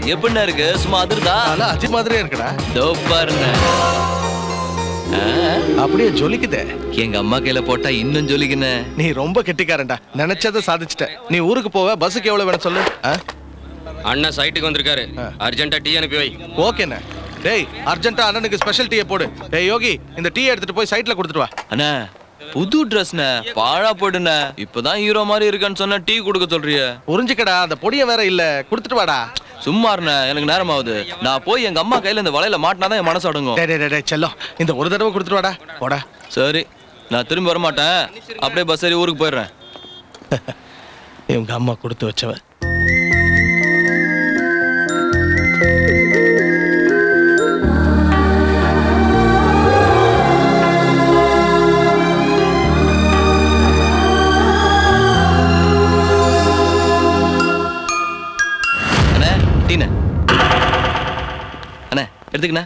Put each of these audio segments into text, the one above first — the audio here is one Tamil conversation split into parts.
எப்படிண்ணா இருக்கு சும்மா அதிர்தா அதெல்லாம் அஜி மாதிரியே இருக்குடா இதோ பாருண்ண ஆ, அப்படியே ஜொலிக்குதே எங்க அம்மா கையில போட்டா இன்னும் ஜொலிக்குண்ணே நீ ரொம்ப கெட்டிக்காரன்டா நினைச்சதை சாதிச்சிட்ட நீ ஊருக்கு போவ பஸ்ஸுக்கு எவ்வளவு வேணும் சொல்லு ஆ? அண்ணன் சைட்டுக்கு வந்திருக்காரு அர்ஜென்ட்டா டீ அனுப்பி வை ஓகேண்ணே டேய் அர்ஜென்ட்டா அண்ணனுக்கு ஸ்பெஷல் டீயை போடு டேய் யோகி இந்த டீ எடுத்துட்டு போய் சைட்ல கொடுத்துட்டு வா அண்ணா புது ட்ரெஸ்ண்ணே பாழா போடுண்ணே இப்பதான் ஹீரோ மாதிரி இருக்கான்னு சொன்னா டீ கொடுக்க சொல்றிய புரிஞ்சுக்கடா அந்த பொடிய வேற இல்ல கொடுத்துட்டு வாடா சும்மா இருண்ணே எனக்கு நேரம் ஆகுது நான் போய் எங்க அம்மா கையில இந்த வலையில மாட்டினாதான் என் மனசு அடங்கும் டேய் டேய், டேய் செல்லம் இந்த ஒரு தடவை கொடுத்துட்டு வாடா போடா சரி நான் திரும்பி வர மாட்டேன் அப்படியே பஸ் ஏறி ஊருக்கு போயிடுறேன் இவங்க அம்மா கொடுத்து வச்சவ அண்ணே டீண்ணே அண்ணே எடுத்துக்கண்ணே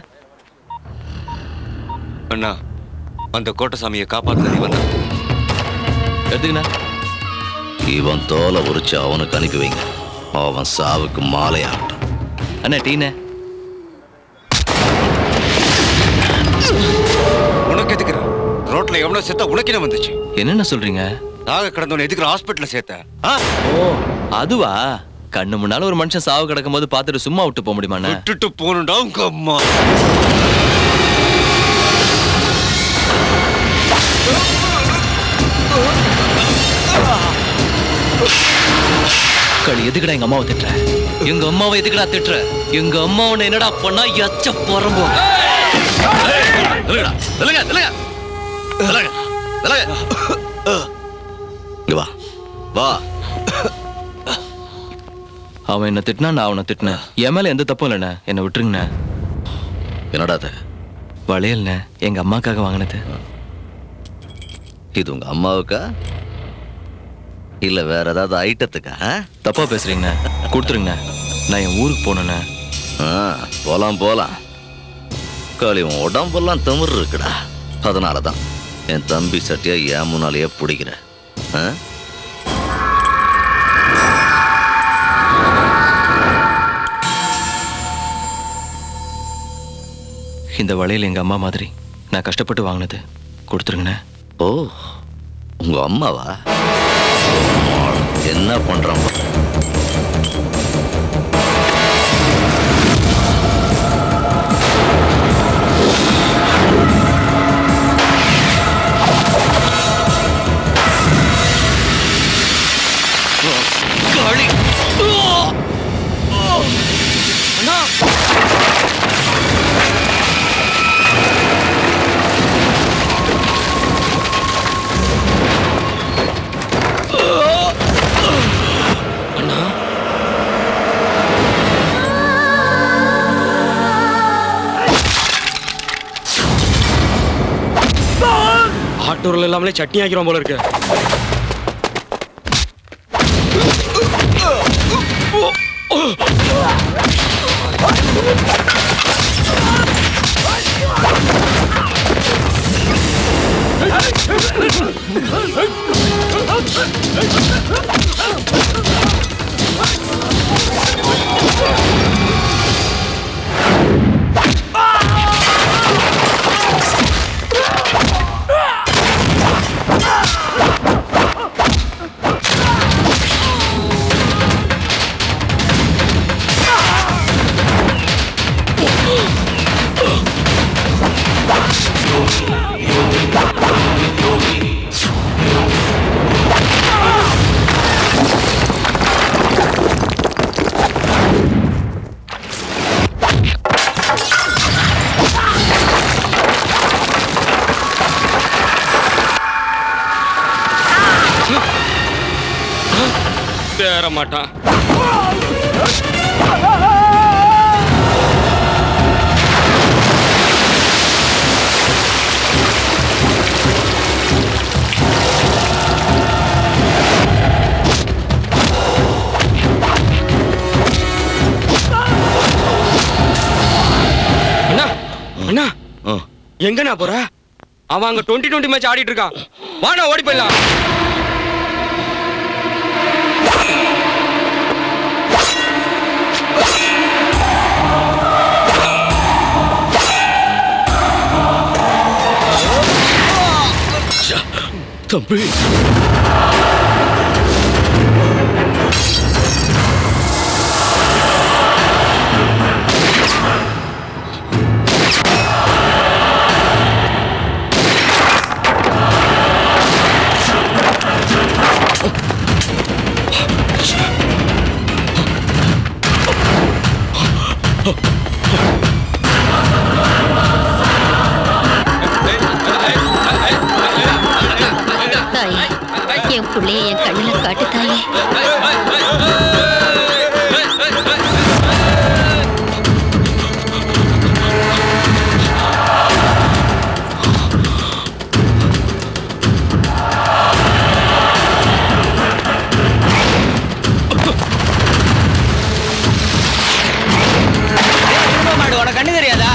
அண்ணா அந்த கோட்டசாமியை காப்பாத்துறது இவன் தான் எடுத்துக்கண்ணே இவன் தோலை உரிச்சு அவனுக்கு அனுப்பி வைங்க அவன் சாவுக்கு மாலையாகட்டும் அண்ணே டீண்ணே உனக்கு எதுக்குற ரோட்ல எவ்வளவு செத்தா உனக்கு என்ன வந்துச்சு என்னென்ன சொல்றீங்க நாக கிடந்தவன எதுக்குற ஹாஸ்பிட்டல்ல சேர்த்த ஆ? ஓ அதுவா கண்ணு முன்னால ஒரு மனுஷன் சாவு கிடக்கும் போது பார்த்துட்டு சும்மா விட்டு போக முடியுமா அண்ணே? விட்டுட்டு போகணும்டா உங்க அம்மா களி எதுக்குடா எங்க அம்மாவை திட்டுற எங்க அம்மாவை எதுக்குடா திட்டுற எங்க அம்மா உன்னை என்னடா பண்ணா எச்ச பொறம்போ இங்க வா வா அவன் என்ன திட்டினா நான் அவனை திட்டினேன் என் மேல எந்த தப்பும் இல்லைண்ணே என்னை விட்டுருங்கண்ணே என்னடா அது வளையல்ண்ணே எங்க அம்மாக்காக வாங்கினது இது உங்க அம்மாவுக்கா இல்ல வேற ஏதாவது ஐட்டத்துக்கா ஆ? தப்பா பேசுறீங்கண்ணே கொடுத்துருங்கண்ணே நான் என் ஊருக்கு போனேண்ணே ஆ, போலாம் போலாம் காளி உன் உடம்பெல்லாம் திமிரு இருக்குடா அதனால தான் என் தம்பி சட்டியா என் முன்னாலேயே பிடிக்கிற ஆ? இந்த வளையல் எங்க அம்மா மாதிரி நான் கஷ்டப்பட்டு வாங்கினது கொடுத்துருங்கண்ணே ஓ உங்க அம்மாவா என்ன பண்றான் பாரு. ஆட்டூரில் இல்லாமலே சட்னி ஆக்கிறோம் போல இருக்கு தேற மாட்டான் அண்ணா அண்ணா ஆ. எங்கண்ணா போற அவன் அங்க டுவெண்ட்டி டுவெண்ட்டி மேட்ச் ஆடிட்டு இருக்கான் வாடா ஓடி போயிடலாம் தம்பி தாயே என் புள்ளைய என் கண்ணுல காட்டு தாயே மாடு உனக்கு கண்ணு தெரியாதா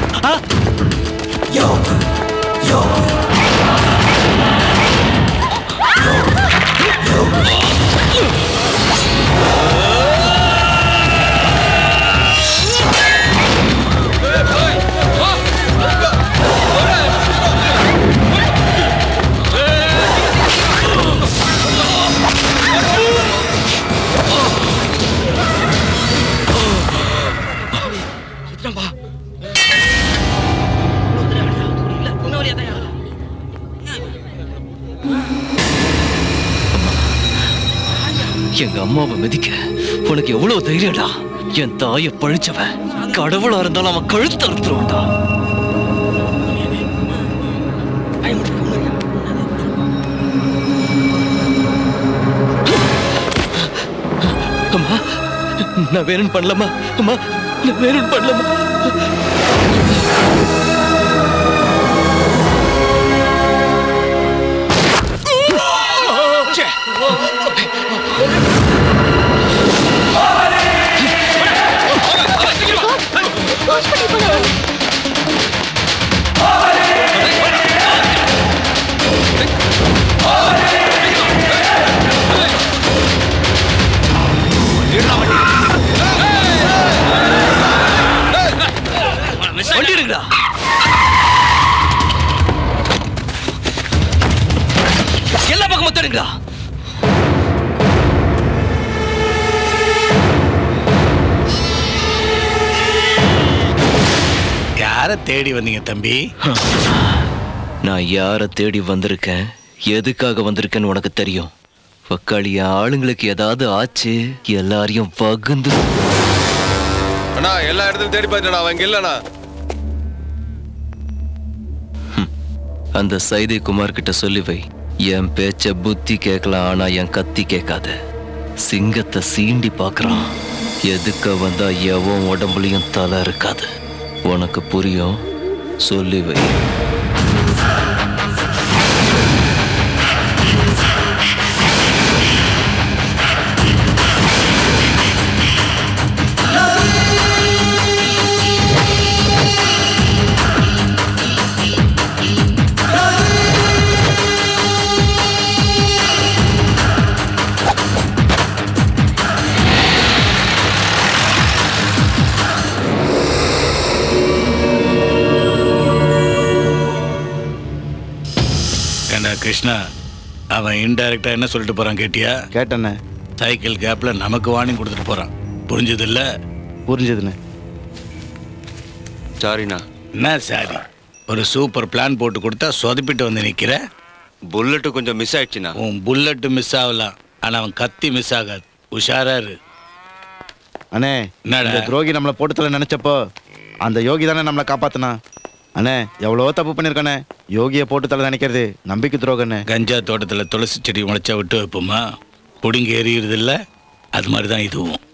எங்க அம்மாவை மிதிக்க உனக்கு எவ்வளவு தைரியம்டா என் தாயை பழிச்சவன் கடவுளா இருந்தாலும் அவன் கழுத்து அறுத்துருவான்டா அம்மா நான் வேணும்னு பண்ணலாமா அம்மா நான் வேணும்னு பண்ணலாமா வண்டி எடுங்கடா எல்லா பக்கமும் தடுங்கடா யாரை தேடி வந்தீங்க தம்பி நான் யாரை தேடி வந்திருக்கேன் எதுக்காக வந்திருக்கேன்னு உனக்கு தெரியும் பக்காளி ஆளுங்களுக்கு ஏதாவது ஆச்சு எல்லாரையும் பகுந்து அண்ணா எல்லா இடத்துலயும் தேடி பார்த்துடா அவன் இங்க இல்லண்ணா அந்த சைதை குமார் கிட்ட சொல்லி வை என் பேச்ச புத்தி கேட்கலாம் ஆனா என் கத்தி கேட்காது சிங்கத்தை சீண்டி பார்க்கறான் எதுக்க வந்தா எவன் உடம்புலயும் தலை இருக்காது உனக்கு புரியும் சொல்லி வை ஏண்டா கிருஷ்ணா அவன் இன்டைரக்டா என்ன சொல்லிட்டு போறான் கேட்டியா கேட்டண்ணே சைக்கிள் கேப்ல நமக்கு வார்னிங் கொடுத்துட்டு போறான் புரிஞ்சது இல்ல புரிஞ்சதுண்ணே சாரிண்ணா என்ன சாரி ஒரு சூப்பர் பிளான் போட்டு கொடுத்தா சொதப்பிட்டு வந்து நிக்கிற புல்லட்டு கொஞ்சம் மிஸ் ஆயிடுச்சுண்ணா உன் புல்லட் மிஸ் ஆகலாம் ஆனா அவன் கத்தி மிஸ் ஆகாது உஷாரா இரு அண்ணே என்னடா? இந்த துரோகி நம்மளை போட்டுத்தல நினைச்சப்போ அந்த யோகி தானே நம்மளை காப்பாத்துனா அண்ணே எவ்வளோ தப்பு பண்ணியிருக்கானே யோகியை போட்டு தலை நினைக்கிறது நம்பிக்கை துரோகண்ணே கஞ்சா தோட்டத்துல துளசி செடி முளைச்சா விட்டு வைப்போமா பிடுங்கி எறிகிறது இல்ல அது மாதிரி தான் இதுவும்